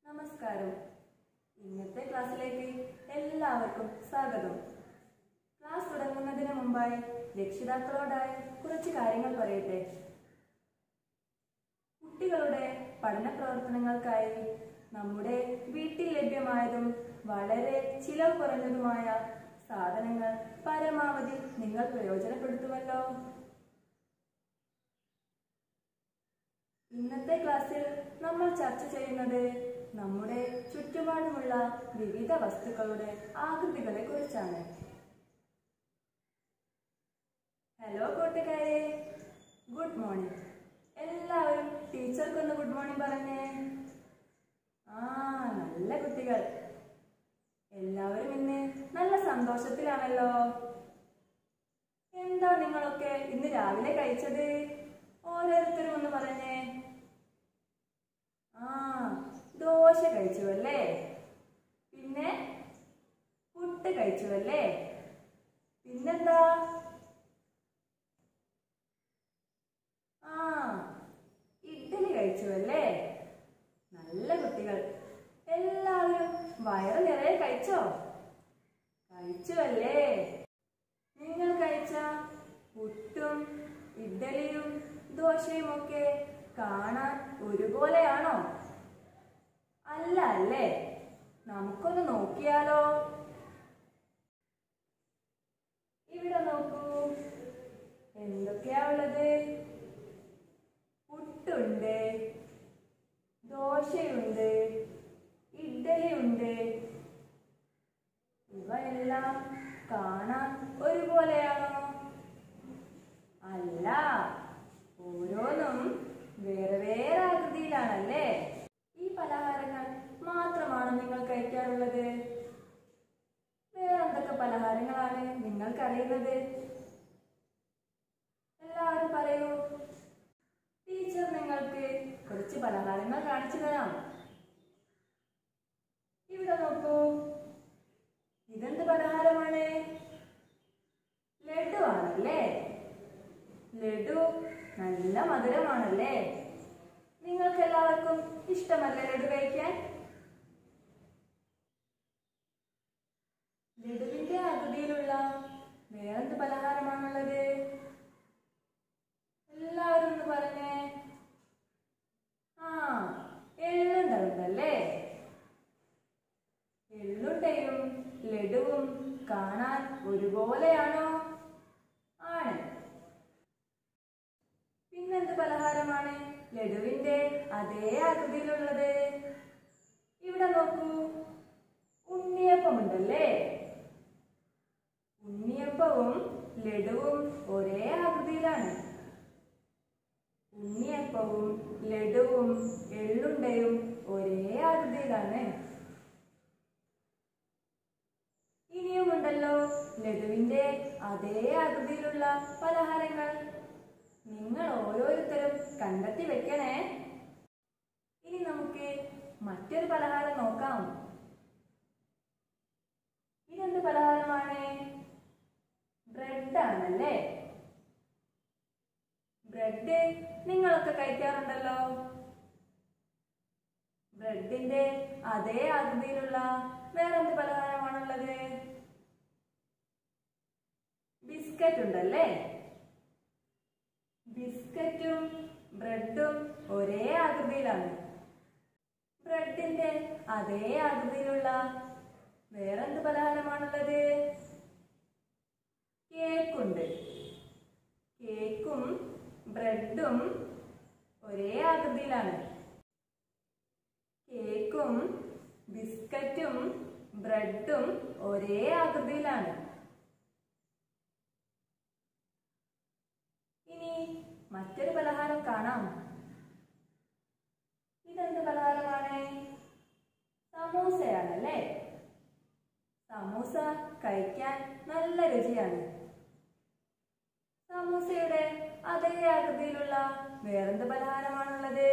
നമസ്കാരം ഇന്നത്തെ ക്ലാസ്സിലേക്ക് എല്ലാവർക്കും സ്വാഗതം ക്ലാസ് തുടങ്ങുന്നതിന് മുമ്പായി രക്ഷിതാക്കളോടായി കുറച്ച് കാര്യങ്ങൾ പറയട്ടെ കുട്ടികളുടെ പഠന പ്രവർത്തനങ്ങൾക്കായി നമ്മുടെ വീട്ടിൽ ലഭ്യമായതും വളരെ ചിലവ് കുറഞ്ഞതുമായ സാധനങ്ങൾ പരമാവധി നിങ്ങൾ പ്രയോജനപ്പെടുത്തുമല്ലോ ഇന്നത്തെ ക്ലാസ്സിൽ നമ്മൾ ചർച്ച ചെയ്യുന്നത് നമ്മുടെ ചുറ്റുപാടുമുള്ള വിവിധ വസ്തുക്കളുടെ ആകൃതികളെ കുറിച്ചാണ് ഹലോ കൂട്ടുകാരെ ഗുഡ് മോർണിംഗ് എല്ലാവരും ടീച്ചർക്കൊന്ന് ഗുഡ് മോർണിംഗ് പറഞ്ഞേ ആ നല്ല കുട്ടികൾ എല്ലാവരും ഇന്ന് നല്ല സന്തോഷത്തിലാണല്ലോ എന്താ നിങ്ങളൊക്കെ ഇന്ന് രാവിലെ കഴിച്ചത് ഓരോരുത്തരും ഒന്ന് പറഞ്ഞേ ആ ദോശ കഴിച്ചു അല്ലേ പിന്നെ പുട്ട് കഴിച്ചു അല്ലേ പിന്നെന്താ ആ ഇഡ്ഡലി കഴിച്ചു അല്ലേ നല്ല കുട്ടികൾ എല്ലാവരും വയറ് നിറയെ കഴിച്ചോ കഴിച്ചു അല്ലേ നിങ്ങൾ കഴിച്ച പുട്ടും ഇഡ്ഡലിയും ദോശയും ഒക്കെ കാണാൻ ഒരുപോലെയാണോ അല്ല അല്ലേ നമുക്കൊന്ന് നോക്കിയാലോ ഇവിടെ നോക്കൂ എന്തൊക്കെയാ ഉള്ളത് പുട്ടുണ്ട് ദോശയുണ്ട് ഇഡ്ഡലിയുണ്ട് ഇവയെല്ലാം കാണാൻ ഒരുപോലെയാണോ അല്ല ഓരോന്നും വേറെ വേറെ ആകൃതിയിലാണല്ലേ ഈ പലഹാരങ്ങൾ മാത്രമാണ് നിങ്ങൾ കഴിക്കാറുള്ളത് വേറെ എന്തൊക്കെ പലഹാരങ്ങളാണ് നിങ്ങൾക്കറിയുന്നത് എല്ലാവരും പറയൂ ടീച്ചർ നിങ്ങൾക്ക് കുറച്ച് പലഹാരങ്ങൾ കാണിച്ചു തരാം ഇവിടെ നോക്കൂ ഇതെന്ത് പലഹാരമാണ് ലഡു ആണല്ലേ ലഡു നല്ല മധുരമാണല്ലേ നിങ്ങൾക്ക് എല്ലാവർക്കും ഇഷ്ടമല്ലേ ലഡു കഴിക്കാൻ ലഡുവിന്റെ ആകൃതിയിലുള്ള വേറെന്ത് പലഹാരമാണുള്ളത് എല്ലാവരും ഒന്ന് പറഞ്ഞേ ആ എള്ളുണ്ടല്ലേ എള്ളുണ്ടയും ലഡുവും കാണാൻ ഒരുപോലെയാണോ ആണ് പിന്നെന്ത് പലഹാരമാണ് ലഡുവിന്റെ അതേ ആകൃതിയിലുള്ളത് ഇവിടെ നോക്കൂ ഉണ്ണിയപ്പമുണ്ടല്ലേ ഉണ്ണിയപ്പവും ലഡുവും ഒരേ ആകൃതിയിലാണ് ഉണ്ണിയപ്പവും ലഡുവും എള്ളുണ്ടയും ഒരേ ആകൃതിയിലാണ് ഇനിയുമുണ്ടല്ലോ ലഡുവിന്റെ അതേ ആകൃതിയിലുള്ള പലഹാരങ്ങൾ നിങ്ങൾ ഓരോരുത്തരും കണ്ടെത്തി വെക്കണേ ഇനി നമുക്ക് മറ്റൊരു പലഹാരം നോക്കാം ഇതെന്ത് പലഹാരമാണ് ബ്രെഡ് ആണല്ലേ ബ്രെഡ് നിങ്ങളൊക്കെ കഴിക്കാറുണ്ടല്ലോ ബ്രെഡിന്റെ അതേ ആകൃതിയിലുള്ള വേറെന്ത് പലഹാരമാണുള്ളത് ബിസ്ക്കറ്റ് ഉണ്ടല്ലേ ബിസ്ക്കറ്റും ബ്രെഡും ഒരേ ആകൃതിയിലാണ് ബ്രെഡിന്റെ അതേ ആകൃതിയിലുള്ള വേറെന്ത് പലഹാരമാണുള്ളത് കേക്കുണ്ട് കേക്കും ബ്രെഡും ഒരേ ആകൃതിയിലാണ് കേക്കും ബിസ്ക്കറ്റും ബ്രെഡും ഒരേ ആകൃതിയിലാണ് ഇനി മറ്റൊരു പലഹാരം കാണാം ഇതെന്ത് പലഹാരമാണ് സമൂസയാണല്ലേ സമൂസ കഴിക്കാൻ നല്ല രുചിയാണ് സമൂസയുടെ അതേ ആകൃതിയിലുള്ള വേറെന്ത് പലഹാരമാണുള്ളത്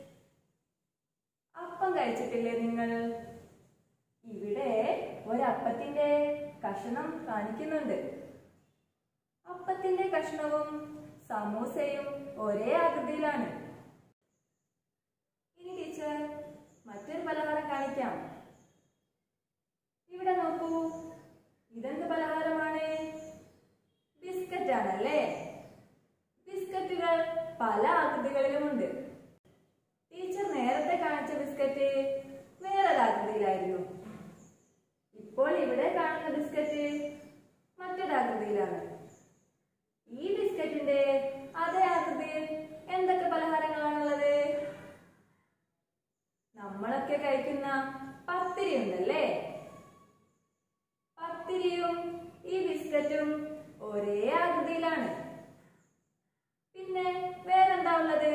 അപ്പം കഴിച്ചിട്ടില്ലേ നിങ്ങൾ ഇവിടെ ഒരപ്പത്തിന്റെ കഷണം കാണിക്കുന്നുണ്ട് അപ്പത്തിന്റെ കഷ്ണവും സമൂസയും ഒരേ ആകൃതിയിലാണ് ഇനി ടീച്ചർ മറ്റൊരു പലഹാരം കാണിക്കാം ഇവിടെ നോക്കൂ ഇതെന്ത് പലഹാരമാണ് ബിസ്ക്കറ്റ് ആണല്ലേ ബിസ്ക്കറ്റുകൾ പല ആകൃതികളിലുമുണ്ട് ടീച്ചർ നേരത്തെ കാണിച്ച ബിസ്ക്കറ്റ് വേറൊരാകൃതിയിലായിരുന്നു ഇപ്പോൾ ഇവിടെ കാണുന്ന ബിസ്ക്കറ്റ് മറ്റൊരാകൃതിയിലാണ് ഈ ബിസ്ക്കറ്റിന്റെ അതേ ആകൃതിയിൽ എന്തൊക്കെ പലഹാരങ്ങളാണുള്ളത് നമ്മളൊക്കെ കഴിക്കുന്ന പത്തിരി ഉണ്ടല്ലേ പത്തിരിയും ഈ ബിസ്ക്കറ്റും ഒരേ ആകൃതിയിലാണ് പിന്നെ വേറെന്താ ഉള്ളത്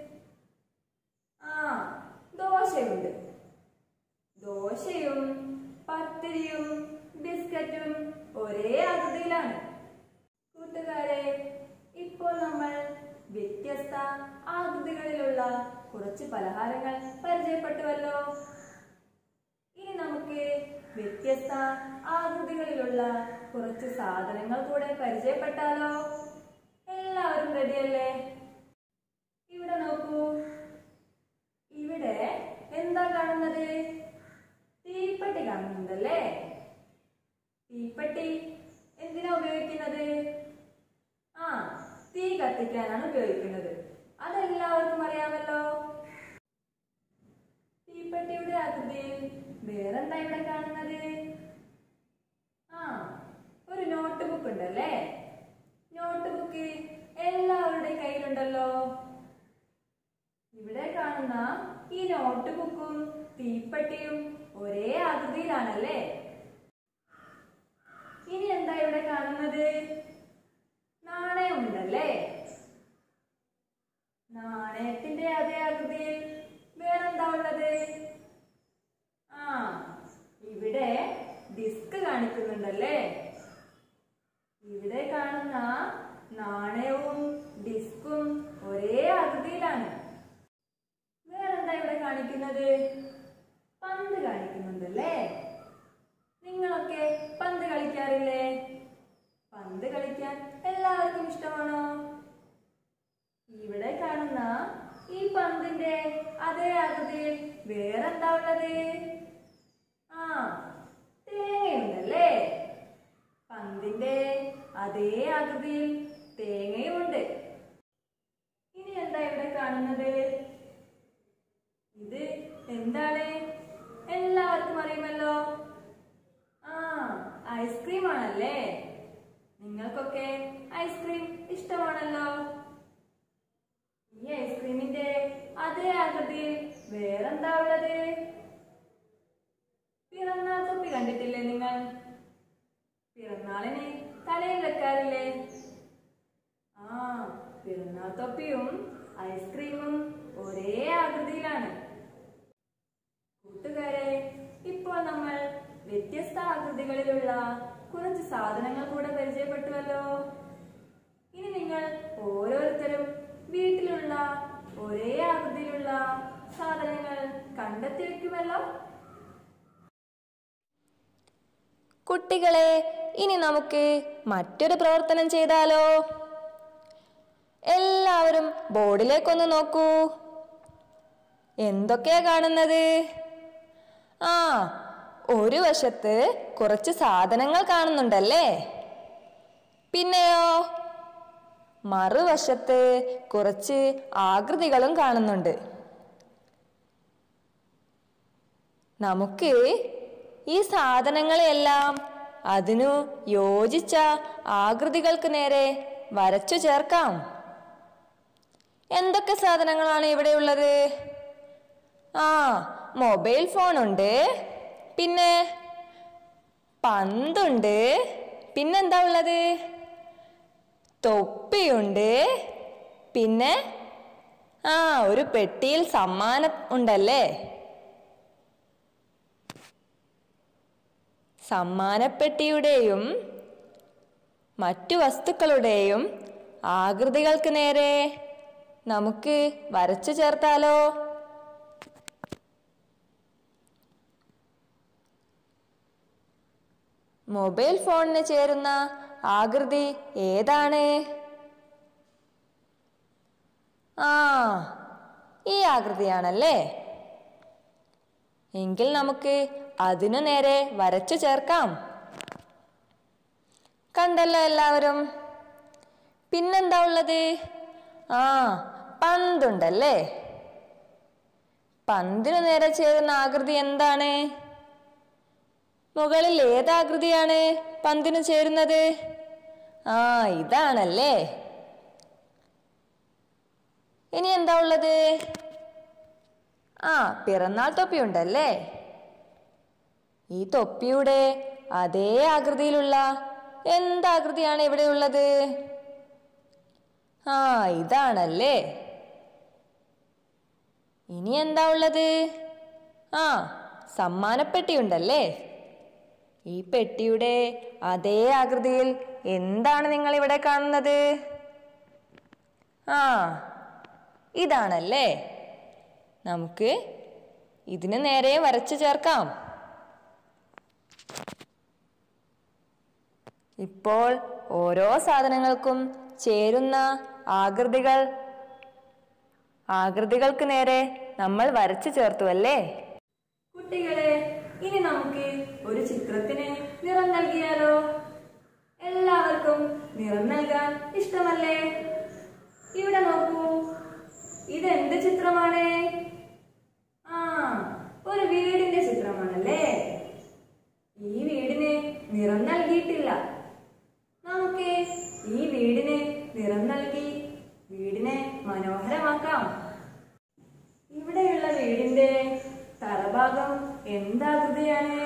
ആ ദോശയുണ്ട് ദോശയും പത്തിരിയും ബിസ്ക്കറ്റും ഒരേ ആകൃതിയിലാണ് കൂട്ടുകാരെ ഇപ്പോൾ നമ്മൾ വ്യത്യസ്ത ആകൃതികളിലുള്ള കുറച്ച് പലഹാരങ്ങൾ പരിചയപ്പെട്ടുവല്ലോ ഇനി നമുക്ക് വ്യത്യസ്ത ആകൃതികളിലുള്ള കുറച്ച് സാധനങ്ങൾ കൂടെ പരിചയപ്പെട്ടാലോ എല്ലാവരും റെഡിയല്ലേ ഇവിടെ നോക്കൂ ഇവിടെ എന്താ കാണുന്നത് തീപ്പെട്ടി കാണുന്നുണ്ടല്ലേ തീപ്പെട്ടി എന്തിനാ ഉപയോഗിക്കുന്നത് ആ തീ കത്തിക്കാനാണ് ഉപയോഗിക്കുന്നത് അതെല്ലാവർക്കും അറിയാമല്ലോ തീപ്പെട്ടിയുടെ ആകൃതിയിൽ വേറെന്താ ഇവിടെ കാണുന്നത് ആ ഒരു നോട്ട് ബുക്ക് ഉണ്ടല്ലേ നോട്ട് ബുക്ക് എല്ലാവരുടെയും കയ്യിലുണ്ടല്ലോ ഇവിടെ കാണുന്ന ഈ നോട്ട് ബുക്കും തീപ്പെട്ടിയും ഒരേ ആകൃതിയിലാണല്ലേ ഇനി എന്താ ഇവിടെ കാണുന്നത് നാണയമുണ്ടല്ലേ നാണയത്തിന്റെ അതേ ആകൃതിയിൽ വേറെന്താ ഉള്ളത് ആ ഇവിടെ ഡിസ്ക് കാണിക്കുന്നുണ്ടല്ലേ ഇവിടെ കാണുന്ന നാണയവും ഡിസ്കും ഒരേ ആകൃതിയിലാണ് വേറെന്താ ഇവിടെ കാണിക്കുന്നത് പന്ത് കാണിക്കുന്നുണ്ടല്ലേ നിങ്ങളൊക്കെ പന്ത് കളിക്കാറില്ലേ പന്ത് കളിക്കാൻ എല്ലാവർക്കും ഇഷ്ടമാണോ ഇവിടെ കാണുന്ന ഈ പന്തിന്റെ അതേ ആകൃതിയിൽ വേറെന്താ ഉള്ളത് ആ തേങ്ങയുണ്ടല്ലേ പന്തിന്റെ അതേ ആകൃതിയിൽ തേങ്ങയുമുണ്ട് ഇനി എന്താ ഇവിടെ കാണുന്നത് ഇത് എന്താണ് എല്ലാവർക്കും അറിയുമല്ലോ ആ ഐസ്ക്രീം ആണല്ലേ നിങ്ങൾക്കൊക്കെ ഐസ്ക്രീം ഇഷ്ടമാണല്ലോ ഈ ഐസ്ക്രീമിന്റെ അതേ ആകൃതിയിൽ വേറെന്താ ഉള്ളത് പിറന്നാൾ തൊപ്പി കണ്ടിട്ടില്ലേ നിങ്ങൾ പിറന്നാളിന് തലയിൽ വെക്കാറില്ലേ ആ പിറന്നാൾ തൊപ്പിയും ഐസ്ക്രീമും ഒരേ ആകൃതിയിലാണ് കൂട്ടുകാരെ ഇപ്പോൾ നമ്മൾ വ്യത്യസ്ത ആകൃതികളിലുള്ള കുറച്ച് സാധനങ്ങൾ കൂടെ പരിചയപ്പെട്ടുവല്ലോ ഇനി നിങ്ങൾ ഓരോരുത്തരും വീട്ടിലുള്ള ഒരേ ആകൃതിയിലുള്ള സാധനങ്ങൾ കണ്ടെത്തി വെക്കുമല്ലോ കുട്ടികളെ ഇനി നമുക്ക് മറ്റൊരു പ്രവർത്തനം ചെയ്താലോ എല്ലാവരും ബോർഡിലേക്കൊന്ന് നോക്കൂ എന്തൊക്കെയാ കാണുന്നത് ആ ഒരു വശത്ത് കുറച്ച് സാധനങ്ങൾ കാണുന്നുണ്ടല്ലേ പിന്നെയോ മറുവശത്ത് കുറച്ച് ആകൃതികളും കാണുന്നുണ്ട് നമുക്ക് ഈ സാധനങ്ങളെല്ലാം അതിനു യോജിച്ച ആകൃതികൾക്ക് നേരെ വരച്ചു ചേർക്കാം എന്തൊക്കെ സാധനങ്ങളാണ് ഇവിടെ ഉള്ളത് ആ മൊബൈൽ ഫോണുണ്ട് പിന്നെ പന്തുണ്ട് പിന്നെന്താ ഉള്ളത് തൊപ്പിയുണ്ട് പിന്നെ ആ ഒരു പെട്ടിയിൽ സമ്മാനം ഉണ്ടല്ലേ സമ്മാനപ്പെട്ടിയുടെയും മറ്റു വസ്തുക്കളുടെയും ആകൃതികൾക്ക് നേരെ നമുക്ക് വരച്ചു ചേർത്താലോ മൊബൈൽ ഫോണിന് ചേരുന്ന ആകൃതി ഏതാണ് ആ ഈ ആകൃതിയാണല്ലേ എങ്കിൽ നമുക്ക് അതിനു നേരെ വരച്ചു ചേർക്കാം കണ്ടല്ലോ എല്ലാവരും പിന്നെന്താ ഉള്ളത് ആ പന്തുണ്ടല്ലേ പന്തിനു നേരെ ചേരുന്ന ആകൃതി എന്താണ് മുകളിൽ ഏതാകൃതിയാണ് പന്തിന് ചേരുന്നത് ആ ഇതാണല്ലേ ഇനി എന്താ ഉള്ളത് ആ പിറന്നാൾ തൊപ്പിയുണ്ടല്ലേ ഈ തൊപ്പിയുടെ അതേ ആകൃതിയിലുള്ള എന്താകൃതിയാണ് ഇവിടെ ഉള്ളത് ആ ഇതാണല്ലേ ഇനി എന്താ ഉള്ളത് ആ സമ്മാനപ്പെട്ടിയുണ്ടല്ലേ ഈ പെട്ടിയുടെ അതേ ആകൃതിയിൽ എന്താണ് നിങ്ങൾ ഇവിടെ കാണുന്നത് ആ ഇതാണല്ലേ നമുക്ക് ഇതിന് നേരെ വരച്ചു ചേർക്കാം ഇപ്പോൾ ഓരോ സാധനങ്ങൾക്കും ചേരുന്ന ആകൃതികൾ ആകൃതികൾക്ക് നേരെ നമ്മൾ വരച്ചു ചേർത്തു അല്ലേ കുട്ടികളെ ഇനി നമുക്ക് ഒരു ചിത്രത്തിന് നിറം നൽകിയാലോ എല്ലാവർക്കും നിറം നൽകാൻ ഇഷ്ടമല്ലേ ഇവിടെ നോക്കൂ ഇതെന്ത് ചിത്രമാണ് ആ ഒരു വീടിന്റെ ചിത്രമാണല്ലേ ഈ വീടിന് നിറം നൽകിയിട്ടില്ല നമുക്ക് ഈ വീടിന് നിറം നൽകി വീടിനെ മനോഹരമാക്കാം ഇവിടെയുള്ള വീടിന്റെ തറഭാഗം എന്താകൃതിയാണ്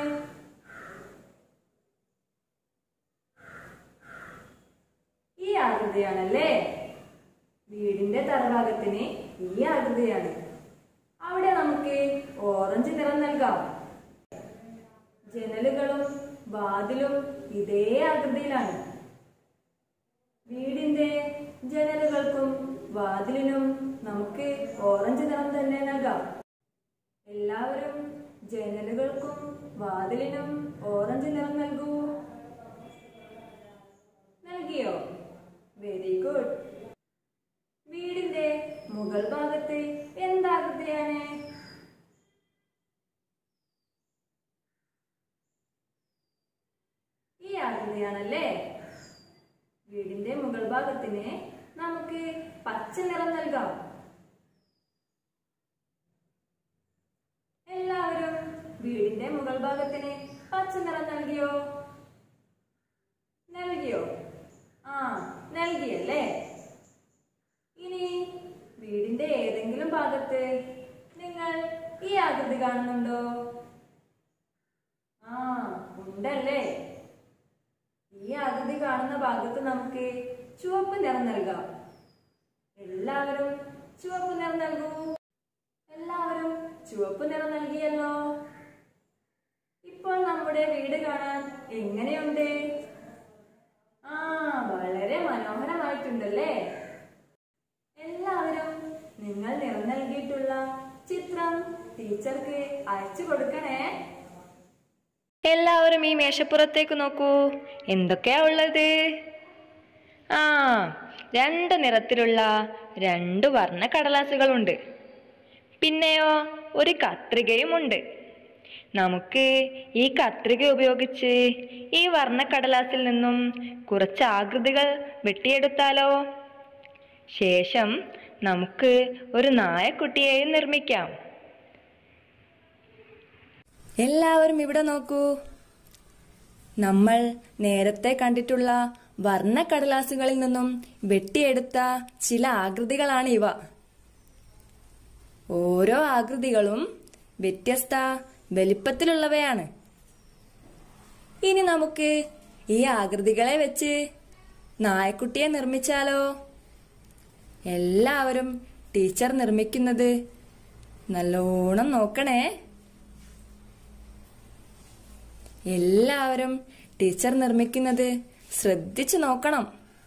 ഈ ആകൃതിയാണല്ലേ വീടിന്റെ തറഭാഗത്തിന് ഈ ആകൃതിയാണ് അവിടെ നമുക്ക് ഓറഞ്ച് നിറം നൽകാം ജനലുകളും വാതിലും ഇതേ ആകൃതിയിലാണ് വീടിന്റെ ജനലുകൾക്കും വാതിലിനും നമുക്ക് ഓറഞ്ച് നിറം തന്നെ നൽകാം എല്ലാവരും ജനലുകൾക്കും വാതിലിനും ഓറഞ്ച് നിറം നൽകൂ നൽകിയോ വെരി ഗുഡ് വീടിന്റെ മുകൾ ഭാഗത്ത് എന്താകൃതിയാണ് ഈ ആകൃതിയാണല്ലേ വീടിന്റെ മുകൾ ഭാഗത്തിന് നമുക്ക് പച്ച നിറം നൽകാം എല്ലാവരും വീടിന്റെ മുകൾ ഭാഗത്തിന് പച്ച നിറം നൽകിയോ നൽകിയോ ആ നൽകിയല്ലേ ഇനി വീടിന്റെ ഏതെങ്കിലും ഭാഗത്ത് നിങ്ങൾ ഈ ആകൃതി കാണുന്നുണ്ടോ ആ ഉണ്ടല്ലേ ഈ ആകൃതി കാണുന്ന ഭാഗത്ത് നമുക്ക് ചുവപ്പ് നിറം നൽകാം എല്ലാവരും ചുവപ്പ് നിറം നൽകൂ എല്ലാവരും ചുവപ്പ് നിറം നൽകിയല്ലോ ഇപ്പോൾ നമ്മുടെ വീട് കാണാൻ എങ്ങനെയുണ്ട് ആ വളരെ മനോഹരമായിട്ടുണ്ടല്ലേ എല്ലാവരും നിങ്ങൾ നിറം നൽകിയിട്ടുള്ള ചിത്രം ടീച്ചർക്ക് അയച്ചു കൊടുക്കണേ എല്ലാവരും ഈ മേശപ്പുറത്തേക്ക് നോക്കൂ എന്തൊക്കെയാ ഉള്ളത് ആ രണ്ട് നിറത്തിലുള്ള രണ്ട് വർണ്ണ കടലാസുകളുണ്ട് പിന്നെയോ ഒരു കത്രികയുമുണ്ട് നമുക്ക് ഈ കത്രിക ഉപയോഗിച്ച് ഈ വർണ്ണ കടലാസിൽ നിന്നും കുറച്ച് ആകൃതികൾ വെട്ടിയെടുത്താലോ ശേഷം നമുക്ക് ഒരു നായക്കുട്ടിയെയും നിർമ്മിക്കാം എല്ലാവരും ഇവിടെ നോക്കൂ നമ്മൾ നേരത്തെ കണ്ടിട്ടുള്ള വർണ്ണക്കടലാസുകളിൽ നിന്നും വെട്ടിയെടുത്ത ചില ആകൃതികളാണ് ഇവ ഓരോ ആകൃതികളും വ്യത്യസ്ത വലിപ്പത്തിലുള്ളവയാണ് ഇനി നമുക്ക് ഈ ആകൃതികളെ വെച്ച് നായക്കുട്ടിയെ നിർമ്മിച്ചാലോ എല്ലാവരും ടീച്ചർ നിർമ്മിക്കുന്നത് നല്ലോണം നോക്കണേ എല്ലാവരും ടീച്ചർ നിർമ്മിക്കുന്നത് ശ്രദ്ധിച്ചു നോക്കണം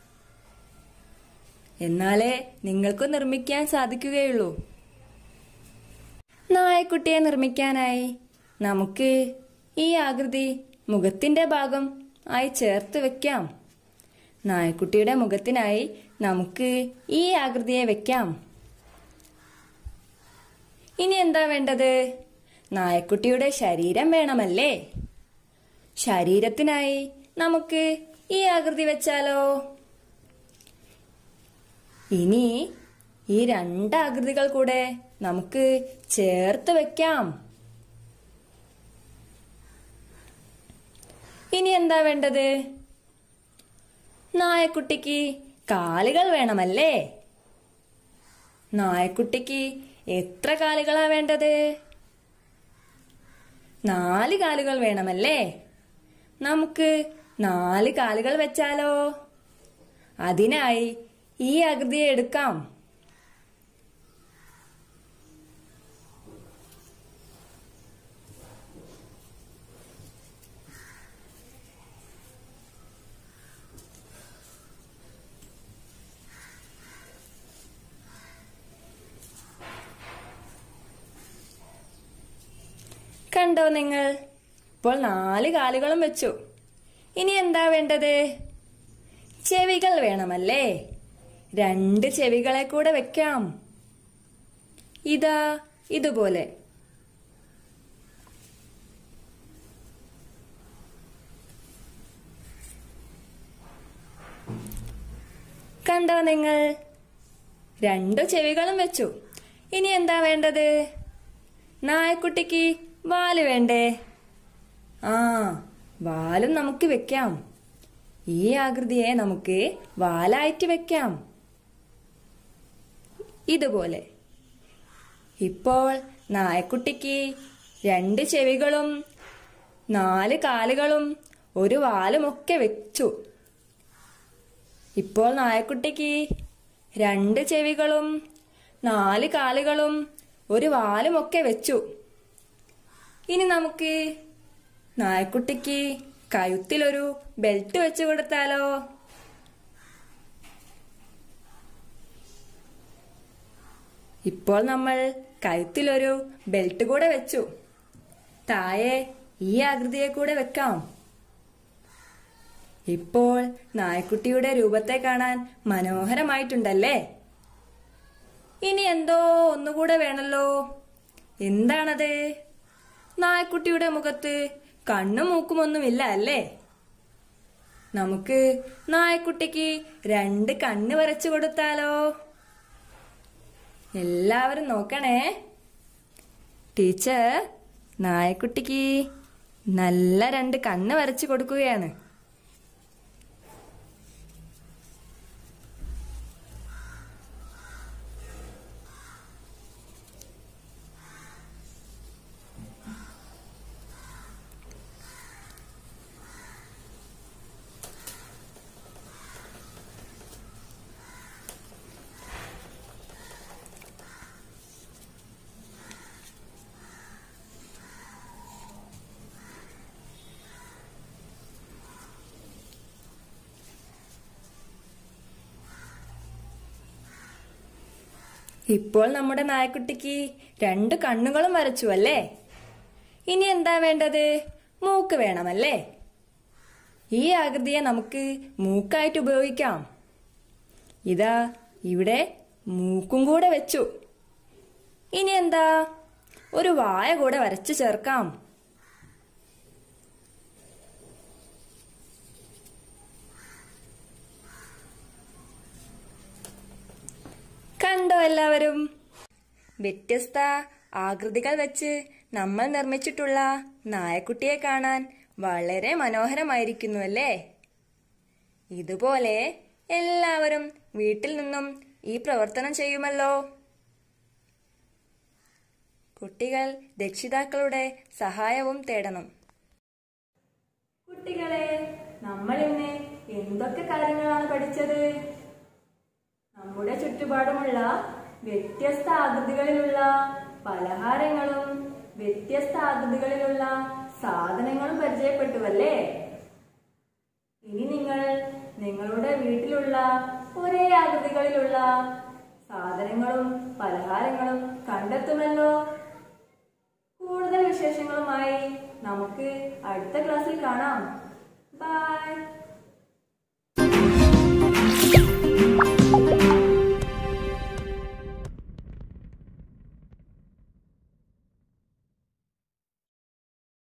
എന്നാലേ നിങ്ങൾക്ക് നിർമ്മിക്കാൻ സാധിക്കുകയുള്ളൂ നായക്കുട്ടിയെ നിർമ്മിക്കാനായി നമുക്ക് ഈ ആകൃതി മുഖത്തിന്റെ ഭാഗം ആയി ചേർത്ത് വെക്കാം നായക്കുട്ടിയുടെ മുഖത്തിനായി നമുക്ക് ഈ ആകൃതിയെ വെക്കാം ഇനി എന്താ വേണ്ടത് നായക്കുട്ടിയുടെ ശരീരം വേണമല്ലേ ശരീരത്തിനായി നമുക്ക് ഈ ആകൃതി വെച്ചാലോ ഇനി ഈ രണ്ട് ആകൃതികൾ കൂടെ നമുക്ക് ചേർത്ത് വെക്കാം ഇനി എന്താ വേണ്ടത് നായക്കുട്ടിക്ക് കാലുകൾ വേണമല്ലേ നായക്കുട്ടിക്ക് എത്ര കാലുകളാ വേണ്ടത് നാല് കാലുകൾ വേണമല്ലേ നമുക്ക് നാല് കാലുകൾ വെച്ചാലോ അതിനായി ഈ ആകൃതിയെ എടുക്കാം കണ്ടോ നിങ്ങൾ ഇപ്പോൾ നാല് കാലുകളും വെച്ചു ഇനി എന്താ വേണ്ടത് ചെവികൾ വേണമല്ലേ രണ്ട് ചെവികളെ കൂടെ വെക്കാം ഇതാ ഇതുപോലെ കണ്ടോ നിങ്ങൾ രണ്ടു ചെവികളും വെച്ചു ഇനി എന്താ വേണ്ടത് നായക്കുട്ടിക്ക് വാല് വേണ്ടേ ആ വാലും നമുക്ക് വെക്കാം ഈ ആകൃതിയെ നമുക്ക് വാലായിട്ട് വെക്കാം ഇതുപോലെ ഇപ്പോൾ നായക്കുട്ടിക്ക് രണ്ട് ചെവികളും നാല് കാലുകളും ഒരു വാലുമൊക്കെ വെച്ചു ഇപ്പോൾ നായക്കുട്ടിക്ക് രണ്ട് ചെവികളും നാല് കാലുകളും ഒരു വാലുമൊക്കെ വെച്ചു ഇനി നമുക്ക് നായക്കുട്ടിക്ക് കഴുത്തിലൊരു ബെൽറ്റ് വെച്ചു കൊടുത്താലോ ഇപ്പോൾ നമ്മൾ കഴുത്തിലൊരു ബെൽറ്റ് കൂടെ വെച്ചു താഴെ ഈ ആകൃതിയെ കൂടെ വെക്കാം ഇപ്പോൾ നായക്കുട്ടിയുടെ രൂപത്തെ കാണാൻ മനോഹരമായിട്ടുണ്ടല്ലേ ഇനി എന്തോ ഒന്നുകൂടെ വേണല്ലോ എന്താണത് നായക്കുട്ടിയുടെ മുഖത്ത് കണ്ണും മൂക്കുമൊന്നുമില്ല അല്ലേ നമുക്ക് നായക്കുട്ടിക്ക് രണ്ട് കണ്ണ് വരച്ചു കൊടുത്താലോ എല്ലാവരും നോക്കണേ ടീച്ചർ നായക്കുട്ടിക്ക് നല്ല രണ്ട് കണ്ണ് വരച്ചു കൊടുക്കുകയാണ് ഇപ്പോൾ നമ്മുടെ നായക്കുട്ടിക്ക് രണ്ട് കണ്ണുകളും വരച്ചു അല്ലേ ഇനി എന്താ വേണ്ടത് മൂക്ക് വേണമല്ലേ ഈ ആകൃതിയെ നമുക്ക് മൂക്കായിട്ട് ഉപയോഗിക്കാം ഇതാ ഇവിടെ മൂക്കും കൂടെ വെച്ചു ഇനി എന്താ ഒരു വായ കൂടെ വരച്ചു ചേർക്കാം കണ്ടോ എല്ലാവരും വ്യത്യസ്ത ആകൃതികൾ വെച്ച് നമ്മൾ നിർമ്മിച്ചിട്ടുള്ള നായക്കുട്ടിയെ കാണാൻ വളരെ മനോഹരമായിരിക്കുന്നു അല്ലേ ഇതുപോലെ എല്ലാവരും വീട്ടിൽ നിന്നും ഈ പ്രവർത്തനം ചെയ്യുമല്ലോ കുട്ടികൾ രക്ഷിതാക്കളുടെ സഹായവും തേടണം കുട്ടികളെ നമ്മൾ ഇന്ന് എന്തൊക്കെ കാര്യങ്ങളാണ് പഠിച്ചത് നമ്മുടെ ചുറ്റുപാടുമുള്ള വ്യത്യസ്ത ആകൃതികളിലുള്ള പലഹാരങ്ങളും വ്യത്യസ്ത ആകൃതികളിലുള്ള സാധനങ്ങളും പരിചയപ്പെട്ടുവല്ലേ ഇനി നിങ്ങൾ നിങ്ങളുടെ വീട്ടിലുള്ള ഒരേ ആകൃതികളിലുള്ള സാധനങ്ങളും പലഹാരങ്ങളും കണ്ടെത്തുമല്ലോ കൂടുതൽ വിശേഷങ്ങളുമായി നമുക്ക് അടുത്ത ക്ലാസ്സിൽ കാണാം ബൈ